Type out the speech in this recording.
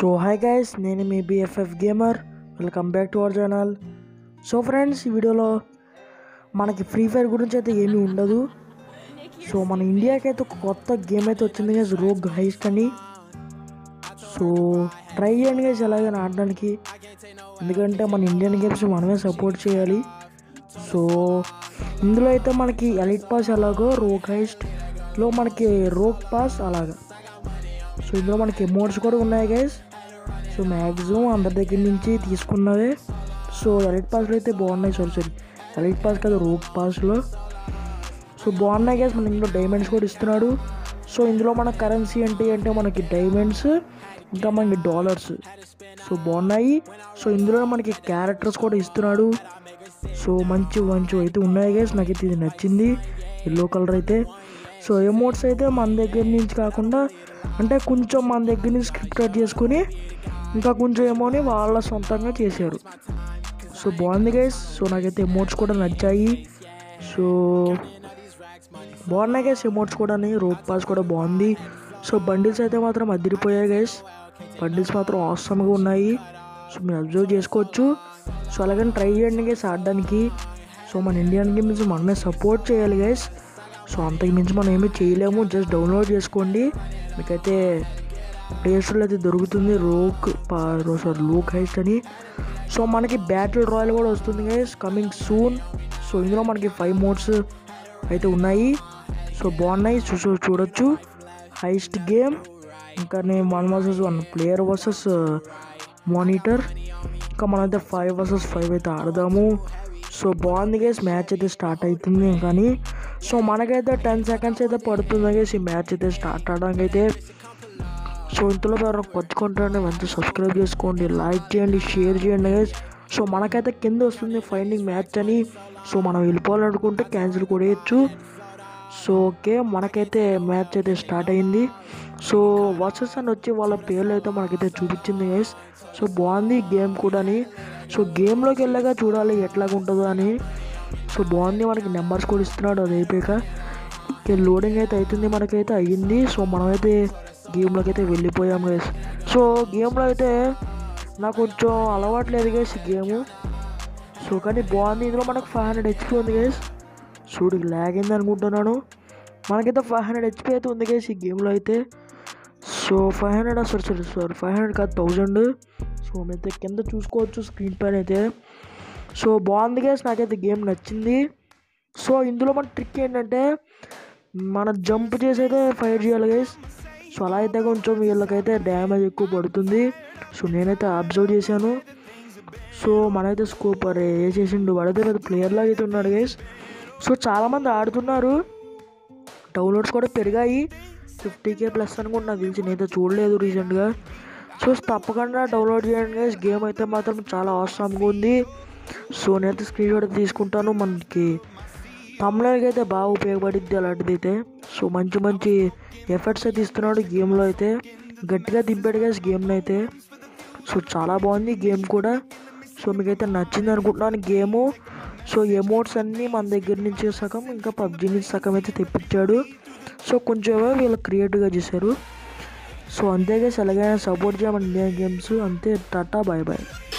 so hi guys నేను మీ BFF gamer welcome back to our channel so friends ఈ వీడియోలో మనకి ఫ్రీ ఫైర్ గురించి అయితే ఏమీ ఉండదు సో మన ఇండియాకి అయితే ఒక కొత్త గేమ్ అయితే వచ్చింది గైస్ రోగ్ హైస్ట్ అని సో ట్రై చేయండి గైస్ ఎలాగైనా ఆడడానికి ఎందుకంటే మన ఇండియన్ గేమ్స్ మనమే సపోర్ట్ చేయాలి సో ఇందులో అయితే మనకి ఎలిట్ పాస్ ఎలాగో రోగ్ హైస్ట్లో మనకి రోగ్ పాస్ అలాగా సో ఇందులో మనకి ఎమోట్స్ కూడా ఉన్నాయి గైస్ సో మ్యాక్సిమం అందరి దగ్గర నుంచి తీసుకున్నవే సో ఎలైట్ పాస్లో అయితే బాగున్నాయి సారీ సారీ ఎలైట్ పాస్ కదా రోగ్ పాస్లో సో బాగున్నాయి గైస్ మన ఇందులో డైమండ్స్ కూడా ఇస్తున్నాడు సో ఇందులో మన కరెన్సీ ఏంటి అంటే మనకి డైమండ్స్ ఇంకా మనకి డాలర్స్ సో బాగున్నాయి సో ఇందులో మనకి క్యారెక్టర్స్ కూడా ఇస్తున్నాడు సో మంచి మంచి అయితే ఉన్నాయి గైస్ నాకైతే ఇది నచ్చింది ఎల్లో కలర్ అయితే సో ఎమోట్స్ అయితే మన దగ్గర నుంచి కాకుండా అంటే కొంచెం మన దగ్గర నుంచి స్క్రిప్ట్ చేసుకుని ఇంకా కొంచెం ఏమోని వాళ్ళ సొంతంగా చేశారు సో బాగుంది గైస్ సో నాకైతే ఎమోట్స్ కూడా నచ్చాయి సో బాగున్నాయి గైస్ ఎమోట్స్ కూడా రోడ్ పాస్ కూడా బాగుంది సో బండిల్స్ అయితే మాత్రం అదిరిపోయాయి గైస్ బండిల్స్ మాత్రం అవసరంగా ఉన్నాయి సో మీరు అబ్జర్వ్ చేసుకోవచ్చు సో అలాగని ట్రై చేయండి గైస్ ఆడడానికి సో మన ఇండియన్ గేమ్స్ మనమే సపోర్ట్ చేయాలి గైస్ సో అంతకు మించి మనం ఏమీ చేయలేము జస్ట్ డౌన్లోడ్ చేసుకోండి మీకైతే ప్లే స్టోర్లో అయితే దొరుకుతుంది రోక్ సారీ లోక్ హైస్ట్ అని సో మనకి బ్యాటిల్ రాయల్ కూడా వస్తుంది గైస్ కమింగ్ సూన్ సో ఇందులో మనకి ఫైవ్ మోడ్స్ అయితే ఉన్నాయి సో బాగున్నాయి చూ చూ- చూడొచ్చు హైస్ట్ గేమ్ ఇంకా నేను one versus one player versus monitor ఇంకా మనమైతే ఫైవ్ వర్సెస్ ఫైవ్ అయితే ఆడదాము సో బాగుంది గేస్ మ్యాచ్ అయితే స్టార్ట్ అవుతుంది కానీ సో మనకైతే టెన్ సెకండ్స్ అయితే పడుతుంది గేస్ ఈ మ్యాచ్ అయితే స్టార్ట్ అవడానికి అయితే సో ఇంతలో ఎవరైనా పచ్చుకుంటారని మంచి సబ్స్క్రైబ్ చేసుకోండి లైక్ చేయండి షేర్ చేయండి గైస్ సో మనకైతే కింద వస్తుంది ఫైండింగ్ మ్యాచ్ అని సో మనం వెళ్ళిపోవాలనుకుంటే క్యాన్సిల్ కూడా వేయచ్చు సో ఓకే మనకైతే మ్యాచ్ అయితే స్టార్ట్ అయింది సో వర్సెస్ అని వచ్చి వాళ్ళ పేర్లు అయితే మనకైతే చూపించింది గైస్ సో బాగుంది గేమ్ కూడాని సో గేమ్లోకి వెళ్ళాక చూడాలి ఎట్లాగా ఉంటుందో అని సో బాగుంది మనకి నెంబర్స్ కూడా ఇస్తున్నాడు అది అయిపోయాక ఓకే లోడింగ్ అయితే అవుతుంది మనకైతే అయ్యింది సో మనమైతే గేమ్లోకి అయితే వెళ్ళిపోయాం గైస్ సో గేమ్లో అయితే నాకు కొంచెం అలవాటు లేదు గైస్ ఈ గేము సో కానీ బాగుంది ఇందులో మనకు ఫైవ్ హండ్రెడ్ హెచ్పి ఉంది గైస్ చూడు ల్యాగ్ అయింది అనుకుంటున్నాను మనకైతే ఫైవ్ హండ్రెడ్ హెచ్పి అయితే ఉంది గైస్ ఈ గేమ్లో అయితే so five hundred sorry sorry sorry five hundred కాదు థౌజండ్ సో అయితే కింద చూసుకోవచ్చు స్క్రీన్ పైన అయితే సో బాగుంది గైస్ నాకైతే గేమ్ నచ్చింది సో ఇందులో మన ట్రిక్ ఏంటంటే మన జంప్ చేసి అయితే ఫైర్ చేయాలి గైస్ సో అలా అయితే కొంచెం వీళ్ళకైతే డ్యామేజ్ ఎక్కువ పడుతుంది సో నేనైతే అబ్జర్వ్ చేశాను సో మనైతే స్కోప్ అరే ఏ చేసిండు వాడైతే పెద్ద ప్లేయర్ లాగా అయితే ఉన్నాడు గైస్ సో చాలామంది ఆడుతున్నారు డౌన్లోడ్స్ కూడా పెరిగాయి ఫిఫ్టీ కే ప్లస్ అనుకుంటు నాకు తెలిసి నేనైతే చూడలేదు రీసెంట్గా సో తప్పకుండా డౌన్లోడ్ చేయండి గైస్ గేమ్ అయితే మాత్రం చాలా అవసరంగా ఉంది సో నేనైతే స్క్రీన్ షాట్ తీసుకుంటాను మనకి తమిళకి అయితే బాగా ఉపయోగపడిద్ది అలాంటిది అయితే సో మంచి మంచి ఎఫర్ట్స్ అయితే ఇస్తున్నాడు గేమ్లో అయితే గట్టిగా దింపాడు గైస్ గేమ్ని అయితే సో చాలా బాగుంది గేమ్ కూడా సో మీకైతే నచ్చింది అనుకుంటున్నాను గేము సో ఎమోట్స్ అన్నీ మన దగ్గర నుంచి సగం ఇంకా పబ్జీ నుంచి సగం అయితే తెప్పించాడు సో కొంచెం ఏమో వీళ్ళు క్రియేటివ్గా చేశారు సో అంతేగా ఎలాగైనా సపోర్ట్ చేయమని ఇండియన్ గేమ్స్ అంతే టాటా బాయ్ బాయ్